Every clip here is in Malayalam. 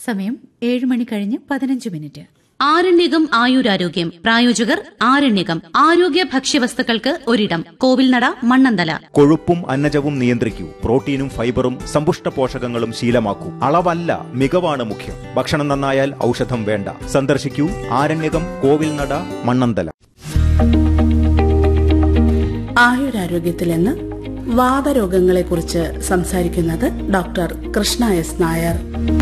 സമയം ഏഴ് മണി കഴിഞ്ഞ് പതിനഞ്ച് മിനിറ്റ് ആരണ്യകം ആയുരാരോഗ്യം പ്രായോജകർ ആരണ്യകം ആരോഗ്യ ഭക്ഷ്യവസ്തുക്കൾക്ക് ഒരിടം കോവിൽനട മണ്ണന്തല കൊഴുപ്പും അന്നജവും നിയന്ത്രിക്കൂ പ്രോട്ടീനും ഫൈബറും സമ്പുഷ്ട പോഷകങ്ങളും ശീലമാക്കൂ അളവല്ല മികവാണ് മുഖ്യം ഭക്ഷണം നന്നായാൽ ഔഷധം വേണ്ട സന്ദർശിക്കൂ ആരണ്യകം കോവിൽനട മണ്ണന്തല ആയുരാരോഗ്യത്തിൽ നിന്ന് വാതരോഗങ്ങളെക്കുറിച്ച് സംസാരിക്കുന്നത് ഡോക്ടർ കൃഷ്ണ എസ് നായർ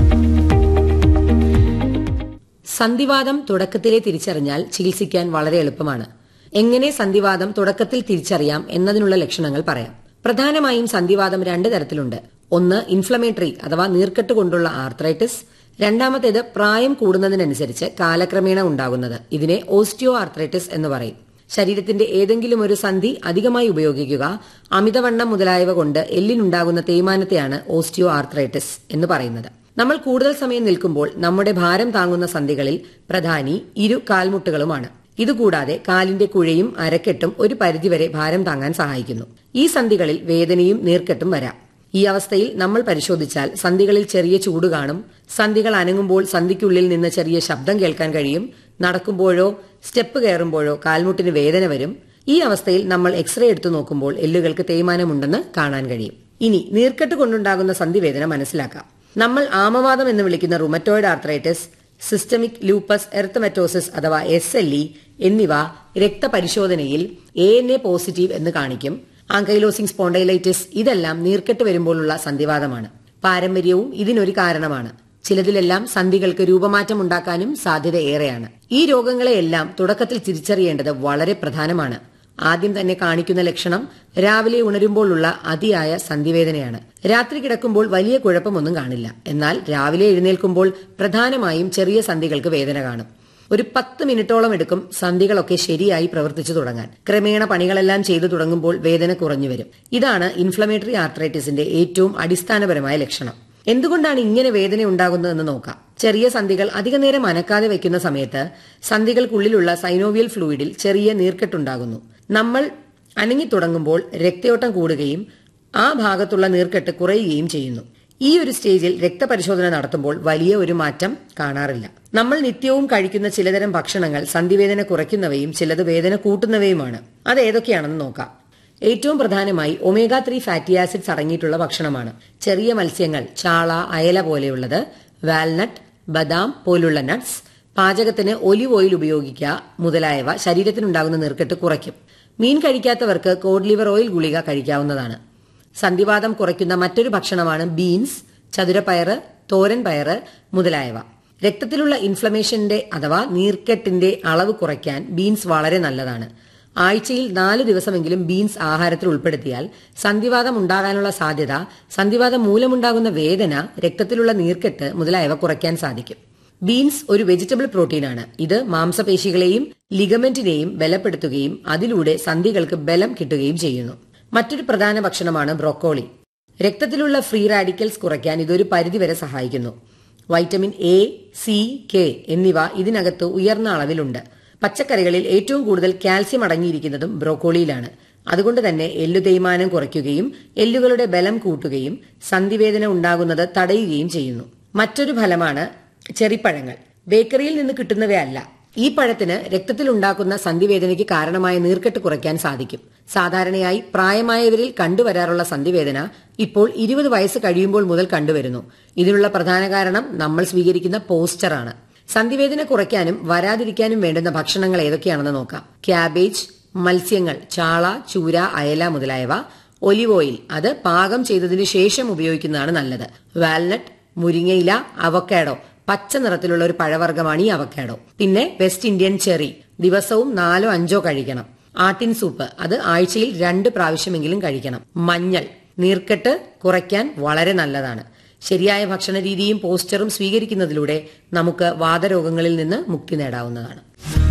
സന്ധിവാദം തുടക്കത്തിലെ തിരിച്ചറിഞ്ഞാൽ ചികിത്സിക്കാൻ വളരെ എളുപ്പമാണ് എങ്ങനെ സന്ധിവാദം തുടക്കത്തിൽ തിരിച്ചറിയാം എന്നതിനുള്ള ലക്ഷണങ്ങൾ പറയാം പ്രധാനമായും സന്ധിവാദം രണ്ട് തരത്തിലുണ്ട് ഒന്ന് ഇൻഫ്ലമേറ്ററി അഥവാ നീർക്കെട്ട് കൊണ്ടുള്ള ആർത്രൈറ്റിസ് രണ്ടാമത്തേത് പ്രായം കൂടുന്നതിനനുസരിച്ച് കാലക്രമേണ ഉണ്ടാകുന്നത് ഇതിനെ ഓസ്റ്റിയോ ആർത്രൈറ്റിസ് എന്ന് പറയും ശരീരത്തിന്റെ ഏതെങ്കിലും ഒരു സന്ധി അധികമായി ഉപയോഗിക്കുക അമിതവണ്ണം മുതലായവ കൊണ്ട് എല്ലിനുണ്ടാകുന്ന തേയ്മാനത്തെയാണ് ഓസ്റ്റിയോ ആർത്രൈറ്റിസ് എന്ന് പറയുന്നത് നമ്മൾ കൂടുതൽ സമയം നിൽക്കുമ്പോൾ നമ്മുടെ ഭാരം താങ്ങുന്ന സന്ധികളിൽ പ്രധാനി ഇരു കാൽമുട്ടുകളുമാണ് ഇതുകൂടാതെ കാലിന്റെ കുഴയും അരക്കെട്ടും ഒരു പരിധിവരെ ഭാരം താങ്ങാൻ സഹായിക്കുന്നു ഈ സന്ധികളിൽ വേദനയും നീർക്കെട്ടും വരാം ഈ അവസ്ഥയിൽ നമ്മൾ പരിശോധിച്ചാൽ സന്ധികളിൽ ചെറിയ ചൂട് കാണും സന്ധികൾ അനങ്ങുമ്പോൾ സന്ധിക്കുള്ളിൽ നിന്ന് ചെറിയ ശബ്ദം കേൾക്കാൻ കഴിയും നടക്കുമ്പോഴോ സ്റ്റെപ്പ് കയറുമ്പോഴോ കാൽമുട്ടിന് വേദന വരും ഈ അവസ്ഥയിൽ നമ്മൾ എക്സ്റേ എടുത്തു നോക്കുമ്പോൾ എല്ലുകൾക്ക് തേയ്മാനമുണ്ടെന്ന് കാണാൻ കഴിയും ഇനി നീർക്കെട്ട് കൊണ്ടുണ്ടാകുന്ന സന്ധിവേദന മനസ്സിലാക്കാം നമ്മൾ ആമവാദം എന്ന് വിളിക്കുന്ന rheumatoid arthritis systemic lupus erythematosus അഥവാ എസ് എൽ ഇ എന്നിവ രക്തപരിശോധനയിൽ എ എൻ എ പോസിറ്റീവ് എന്ന് കാണിക്കും ആങ്കൈലോസിംഗ് സ്പോണ്ടൈലൈറ്റിസ് ഇതെല്ലാം നീർക്കെട്ട് വരുമ്പോഴുള്ള സന്ധിവാദമാണ് പാരമ്പര്യവും ഇതിനൊരു കാരണമാണ് ചിലതിലെല്ലാം സന്ധികൾക്ക് രൂപമാറ്റം ഉണ്ടാക്കാനും സാധ്യത ഏറെയാണ് ഈ രോഗങ്ങളെയെല്ലാം തുടക്കത്തിൽ തിരിച്ചറിയേണ്ടത് വളരെ പ്രധാനമാണ് ആദ്യം തന്നെ കാണിക്കുന്ന ലക്ഷണം രാവിലെ ഉണരുമ്പോഴുള്ള അതിയായ സന്ധിവേദനയാണ് രാത്രി കിടക്കുമ്പോൾ വലിയ കുഴപ്പമൊന്നും കാണില്ല എന്നാൽ രാവിലെ എഴുന്നേൽക്കുമ്പോൾ പ്രധാനമായും ചെറിയ സന്ധികൾക്ക് വേദന കാണും ഒരു പത്ത് മിനിറ്റോളം എടുക്കും സന്ധികളൊക്കെ ശരിയായി പ്രവർത്തിച്ചു തുടങ്ങാൻ ക്രമേണ പണികളെല്ലാം ചെയ്തു തുടങ്ങുമ്പോൾ വേദന കുറഞ്ഞു വരും ഇതാണ് ഇൻഫ്ലമേറ്ററി ആർത്രൈറ്റിസിന്റെ ഏറ്റവും അടിസ്ഥാനപരമായ ലക്ഷണം എന്തുകൊണ്ടാണ് ഇങ്ങനെ വേദന ഉണ്ടാകുന്നതെന്ന് നോക്കാം ചെറിയ സന്ധികൾ അധികനേരം അനക്കാതെ വെക്കുന്ന സമയത്ത് സന്ധികൾക്കുള്ളിലുള്ള സൈനോവിയൽ ഫ്ലൂയിഡിൽ ചെറിയ നീർക്കെട്ടുണ്ടാകുന്നു നമ്മൾ അനങ്ങി തുടങ്ങുമ്പോൾ രക്തയോട്ടം കൂടുകയും ആ ഭാഗത്തുള്ള നീർക്കെട്ട് കുറയുകയും ചെയ്യുന്നു ഈ ഒരു സ്റ്റേജിൽ രക്തപരിശോധന നടത്തുമ്പോൾ വലിയ ഒരു മാറ്റം കാണാറില്ല നമ്മൾ നിത്യവും കഴിക്കുന്ന ചിലതരം ഭക്ഷണങ്ങൾ സന്ധിവേദന കുറയ്ക്കുന്നവയും ചിലത് വേദന കൂട്ടുന്നവയുമാണ് അത് ഏതൊക്കെയാണെന്ന് നോക്കാം ഏറ്റവും പ്രധാനമായി ഒമേഗ ത്രീ ഫാറ്റി ആസിഡ്സ് അടങ്ങിയിട്ടുള്ള ഭക്ഷണമാണ് ചെറിയ മത്സ്യങ്ങൾ ചാള അയല പോലെയുള്ളത് വാൽനട്ട് ബദാം പോലുള്ള നട്ട്സ് പാചകത്തിന് ഒലിവ് ഓയിൽ ഉപയോഗിക്കുക മുതലായവ ശരീരത്തിനുണ്ടാകുന്ന നീർക്കെട്ട് കുറയ്ക്കും മീൻ കഴിക്കാത്തവർക്ക് കോഡ് ലിവർ ഓയിൽ ഗുളിക കഴിക്കാവുന്നതാണ് സന്ധിവാദം കുറയ്ക്കുന്ന മറ്റൊരു ഭക്ഷണമാണ് ബീൻസ് ചതുരപ്പയറ് തോരൻ പയറ് മുതലായവ രക്തത്തിലുള്ള ഇൻഫ്ലമേഷന്റെ അഥവാ നീർക്കെട്ടിന്റെ അളവ് കുറയ്ക്കാൻ ബീൻസ് വളരെ നല്ലതാണ് ആഴ്ചയിൽ നാല് ദിവസമെങ്കിലും ബീൻസ് ആഹാരത്തിൽ ഉൾപ്പെടുത്തിയാൽ സന്ധിവാദം ഉണ്ടാകാനുള്ള സാധ്യത സന്ധിവാദം മൂലമുണ്ടാകുന്ന വേദന രക്തത്തിലുള്ള നീർക്കെട്ട് മുതലായവ കുറയ്ക്കാൻ സാധിക്കും ബീൻസ് ഒരു വെജിറ്റബിൾ പ്രോട്ടീനാണ് ഇത് മാംസപേശികളെയും ലിഗമെന്റിനെയും ബലപ്പെടുത്തുകയും അതിലൂടെ സന്ധികൾക്ക് ബലം കിട്ടുകയും ചെയ്യുന്നു മറ്റൊരു പ്രധാന ഭക്ഷണമാണ് ബ്രോക്കോളി രക്തത്തിലുള്ള ഫ്രീ റാഡിക്കൽസ് കുറയ്ക്കാൻ ഇതൊരു പരിധിവരെ സഹായിക്കുന്നു വൈറ്റമിൻ എ സി കെ എന്നിവ ഇതിനകത്ത് ഉയർന്ന അളവിലുണ്ട് പച്ചക്കറികളിൽ ഏറ്റവും കൂടുതൽ കാൽസ്യം അടങ്ങിയിരിക്കുന്നതും ബ്രോക്കോളിയിലാണ് അതുകൊണ്ട് തന്നെ എല്ലു തേയ്മാനം കുറയ്ക്കുകയും എല്ലുകളുടെ ബലം കൂട്ടുകയും സന്ധിവേദന ഉണ്ടാകുന്നത് തടയുകയും ചെയ്യുന്നു മറ്റൊരു ഫലമാണ് ചെറിപ്പഴങ്ങൾ ബേക്കറിയിൽ നിന്ന് കിട്ടുന്നവയല്ല ഈ പഴത്തിന് രക്തത്തിൽ ഉണ്ടാക്കുന്ന സന്ധിവേദനയ്ക്ക് കാരണമായ നീർക്കെട്ട് കുറയ്ക്കാൻ സാധിക്കും സാധാരണയായി പ്രായമായവരിൽ കണ്ടുവരാറുള്ള സന്ധിവേദന ഇപ്പോൾ ഇരുപത് വയസ്സ് കഴിയുമ്പോൾ മുതൽ കണ്ടുവരുന്നു ഇതിനുള്ള പ്രധാന കാരണം നമ്മൾ സ്വീകരിക്കുന്ന പോസ്റ്ററാണ് സന്ധിവേദന കുറയ്ക്കാനും വരാതിരിക്കാനും വേണ്ടുന്ന ഭക്ഷണങ്ങൾ ഏതൊക്കെയാണെന്ന് നോക്കാം ക്യാബേജ് മത്സ്യങ്ങൾ ചാള ചൂര അയല മുതലായവ ഒലിവ് ഓയിൽ അത് പാകം ചെയ്തതിനു ശേഷം ഉപയോഗിക്കുന്നതാണ് നല്ലത് വാൽനട്ട് മുരിങ്ങയില അവക്കാഡോ പച്ച നിറത്തിലുള്ള ഒരു പഴവർഗ്ഗമാണ് ഈ അവക്കാഡോ പിന്നെ വെസ്റ്റ് ഇന്ത്യൻ ചെറി ദിവസവും നാലോ അഞ്ചോ കഴിക്കണം ആട്ടിൻ സൂപ്പ് അത് ആഴ്ചയിൽ രണ്ട് പ്രാവശ്യമെങ്കിലും കഴിക്കണം മഞ്ഞൾ നീർക്കെട്ട് കുറയ്ക്കാൻ വളരെ നല്ലതാണ് ശരിയായ ഭക്ഷണ രീതിയും പോസ്റ്ററും സ്വീകരിക്കുന്നതിലൂടെ നമുക്ക് വാതരോഗങ്ങളിൽ നിന്ന് മുക്തി നേടാവുന്നതാണ്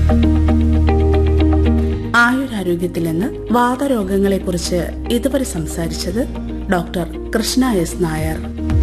ആയുരാരോഗ്യത്തിൽ നിന്ന് വാതരോഗങ്ങളെക്കുറിച്ച് ഇതുവരെ സംസാരിച്ചത് ഡോക്ടർ കൃഷ്ണ എസ് നായർ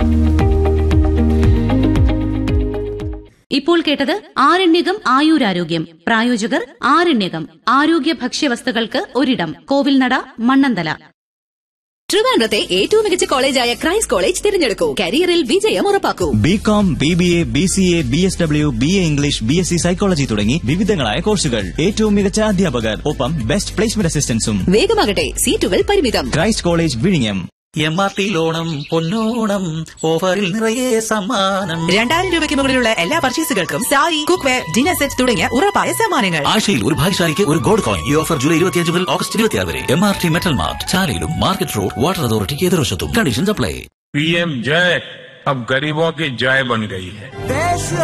ഇപ്പോൾ കേട്ടത് ആരണ്യകം ആയുരാരോഗ്യം പ്രായോജകർ ആരണ്യകം ആരോഗ്യ ഭക്ഷ്യവസ്തുക്കൾക്ക് ഒരിടം കോവിൽനട മണ്ണന്തല ട്രിവാൻഡ്രത്തെ ഏറ്റവും മികച്ച കോളേജായ ക്രൈസ്റ്റ് കോളേജ് തിരഞ്ഞെടുക്കൂ കരിയറിൽ വിജയം ഉറപ്പാക്കൂ B com B B A B C A B S W B A English B S C psychology തുടങ്ങി വിവിധങ്ങളായ കോഴ്സുകൾ ഏറ്റവും മികച്ച അധ്യാപകർ ഒപ്പം ബെസ്റ്റ് പ്ലേസ്മെന്റ് അസിസ്റ്റൻസും വേഗമാകട്ടെ സീറ്റുകൾ പരിമിതം ക്രൈസ്റ്റ് കോളേജ് വിഴിഞ്ഞം എം ആർ ടി ലോണം പൊന്നോണം ഓഫറിൽ നിറയെ സമ്മാനം രണ്ടായിരം രൂപയ്ക്ക് മുകളിലുള്ള എല്ലാ പർച്ചേസുകൾക്കും sari cookware dinner set തുടങ്ങിയ ഉറപ്പായ സമ്മാനങ്ങൾ ആഴ്ചയിൽ ഒരു ഭാഗ്യശാലിക്ക് ഒരു ഗോൾഡ് കോയിൻ ഈ ഓഫർ ജൂലൈ ഇരുപത്തിയഞ്ച് മുതൽ ഓഗസ്റ്റ് ഇരുപത്തിയാറ് വരെ M R T metal mart ചാലയിലും മാർക്കറ്റ് റോഡ് വാട്ടർ അതോറിറ്റി എതിർവശത്തും കണ്ടീഷൻസ് അപ്ലൈ पीएम जय अब गरीबों की जय बन गई है